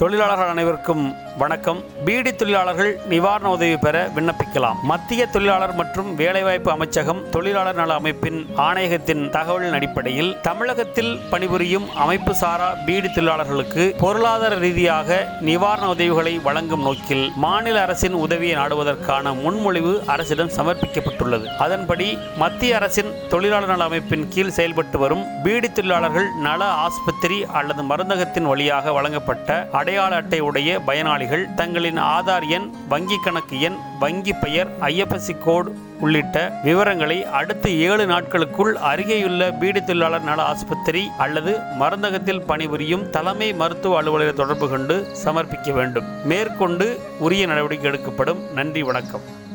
தொழிலாளர்கள் அனைவருக்கும் வணக்கம் பீடி தொழிலாளர்கள் நிவாரண உதவி பெற விண்ணப்பிக்கலாம் மத்திய தொழிலாளர் மற்றும் வேலைவாய்ப்பு அமைச்சகம் தொழிலாளர் நல அமைப்பின் ஆணையகத்தின் தகவலின் அடிப்படையில் தமிழகத்தில் பணிபுரியும் அமைப்பு சாரா பீடி தொழிலாளர்களுக்கு பொருளாதார ரீதியாக நிவாரண உதவிகளை வழங்கும் நோக்கில் மாநில அரசின் உதவியை நாடுவதற்கான முன்மொழிவு அரசிடம் சமர்ப்பிக்கப்பட்டுள்ளது அதன்படி மத்திய அரசின் தொழிலாளர் நல அமைப்பின் கீழ் செயல்பட்டு வரும் பீடி தொழிலாளர்கள் நல ஆஸ்பத்திரி அல்லது மருந்தகத்தின் வழியாக வழங்கப்பட்ட அடையாள அட்டை உடைய பயனாளிகள் தங்களின் ஆதார் எண் வங்கி கணக்கு எண் வங்கி பெயர் ஐஎஃப்எஸ்சி கோட் உள்ளிட்ட விவரங்களை அடுத்த ஏழு நாட்களுக்குள் அருகேயுள்ள பீடி தொழிலாளர் நல ஆஸ்பத்திரி அல்லது மருந்தகத்தில் பணிபுரியும் தலைமை மருத்துவ அலுவலரை தொடர்பு கொண்டு சமர்ப்பிக்க வேண்டும் மேற்கொண்டு உரிய நடவடிக்கை எடுக்கப்படும் நன்றி வணக்கம்